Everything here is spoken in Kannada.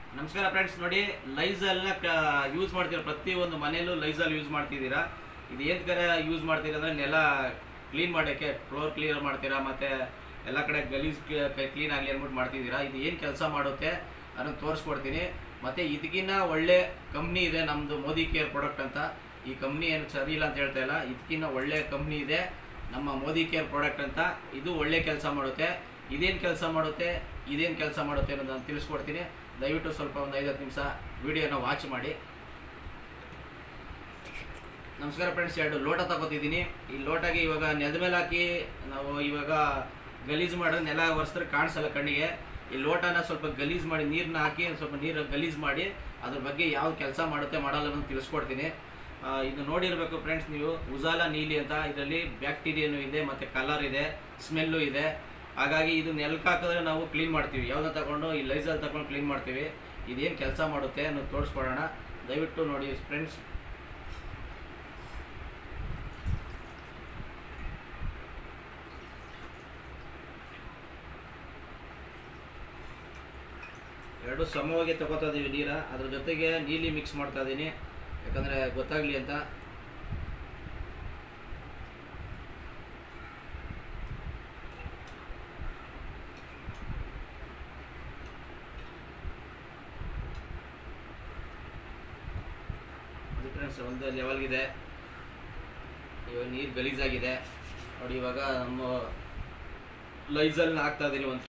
ನಮಸ್ಕಾರ ಫ್ರೆಂಡ್ಸ್ ನೋಡಿ ಲೈಸಲ್ನ ಯೂಸ್ ಮಾಡ್ತೀರಾ ಪ್ರತಿಯೊಂದು ಮನೆಯಲ್ಲೂ ಲೈಸಲ್ ಯೂಸ್ ಮಾಡ್ತಿದ್ದೀರಾ ಇದು ಏನ್ ಕರೆ ಯೂಸ್ ಮಾಡ್ತೀರಾ ಅಂದ್ರೆ ನೆಲ ಕ್ಲೀನ್ ಮಾಡೋಕ್ಕೆ ಫ್ಲೋರ್ ಕ್ಲಿಯರ್ ಮಾಡ್ತೀರಾ ಮತ್ತೆ ಎಲ್ಲ ಕಡೆ ಗಲೀಜ್ ಕ್ಲೀನ್ ಆಗಲಿ ಅಂದ್ಬಿಟ್ಟು ಮಾಡ್ತಿದ್ದೀರಾ ಇದು ಏನು ಕೆಲಸ ಮಾಡುತ್ತೆ ಅದನ್ನು ತೋರಿಸ್ಕೊಡ್ತೀನಿ ಮತ್ತೆ ಇದಕ್ಕಿನ್ನ ಒಳ್ಳೆ ಕಂಪ್ನಿ ಇದೆ ನಮ್ಮದು ಮೋದಿ ಕೇರ್ ಪ್ರಾಡಕ್ಟ್ ಅಂತ ಈ ಕಂಪ್ನಿ ಏನು ಸರಿ ಇಲ್ಲ ಅಂತ ಹೇಳ್ತಾ ಇಲ್ಲ ಇದಕ್ಕಿನ್ನ ಒಳ್ಳೆ ಕಂಪ್ನಿ ಇದೆ ನಮ್ಮ ಮೋದಿ ಕೇರ್ ಪ್ರಾಡಕ್ಟ್ ಅಂತ ಇದು ಒಳ್ಳೆ ಕೆಲಸ ಮಾಡುತ್ತೆ ಇದೇನು ಕೆಲಸ ಮಾಡುತ್ತೆ ಇದೇನು ಕೆಲಸ ಮಾಡುತ್ತೆ ಅನ್ನೋದು ನಾನು ತಿಳಿಸ್ಕೊಡ್ತೀನಿ ದಯವಿಟ್ಟು ಸ್ವಲ್ಪ ಒಂದು ಐದತ್ತು ನಿಮಿಷ ವಿಡಿಯೋನ ವಾಚ್ ಮಾಡಿ ನಮಸ್ಕಾರ ಫ್ರೆಂಡ್ಸ್ ಎರಡು ಲೋಟ ತಗೋತಿದ್ದೀನಿ ಈ ಲೋಟಗೆ ಇವಾಗ ನೆಲದ ಮೇಲೆ ಹಾಕಿ ನಾವು ಇವಾಗ ಗಲೀಜು ಮಾಡೋ ನೆಲ ಒರೆಸಿದ್ರೆ ಕಾಣಿಸಲ್ಲ ಕಣ್ಣಿಗೆ ಈ ಲೋಟನ ಸ್ವಲ್ಪ ಗಲೀಜು ಮಾಡಿ ನೀರನ್ನ ಹಾಕಿ ಸ್ವಲ್ಪ ನೀರು ಗಲೀಜು ಮಾಡಿ ಅದ್ರ ಬಗ್ಗೆ ಯಾವ ಕೆಲಸ ಮಾಡುತ್ತೆ ಮಾಡಲ್ಲ ಅನ್ನೋದು ತಿಳಿಸ್ಕೊಡ್ತೀನಿ ಆ, ಇದು ನೋಡಿರ್ಬೇಕು ಫ್ರೆಂಡ್ಸ್ ನೀವು ಉಜಾಲ ನೀಲಿ ಅಂತ ಇದರಲ್ಲಿ ಬ್ಯಾಕ್ಟೀರಿಯಾನು ಇದೆ ಮತ್ತು ಕಲರ್ ಇದೆ ಸ್ಮೆಲ್ಲು ಇದೆ ಹಾಗಾಗಿ ಇದು ನೆಲಕ್ಕೆ ಹಾಕಿದ್ರೆ ನಾವು ಕ್ಲೀನ್ ಮಾಡ್ತೀವಿ ಯಾವುದನ್ನ ತಗೊಂಡು ಈ ಲೈಸಲ್ ತಗೊಂಡು ಕ್ಲೀನ್ ಮಾಡ್ತೀವಿ ಇದೇನು ಕೆಲಸ ಮಾಡುತ್ತೆ ಅನ್ನೋದು ತೋರಿಸ್ಕೊಡೋಣ ದಯವಿಟ್ಟು ನೋಡಿ ಫ್ರೆಂಡ್ಸ್ ಎರಡು ಸಮವಾಗಿ ತಗೋತಾ ಇದೀವಿ ನೀರ ಅದ್ರ ಜೊತೆಗೆ ನೀಲಿ ಮಿಕ್ಸ್ ಮಾಡ್ತಾ ಇದ್ದೀನಿ ಯಾಕಂದರೆ ಗೊತ್ತಾಗಲಿ ಅಂತ ಫ್ರೆಂಡ್ಸ್ ಒಂದು ಲೆವೆಲ್ಗಿದೆ ಇವಾಗ ನೀರು ಗಲೀಜಾಗಿದೆ ನೋಡಿ ಇವಾಗ ನಮ್ಮ ಲೈಸಲ್ನ ಹಾಕ್ತಾ ಇದ್ದೀನಿ ಒಂದು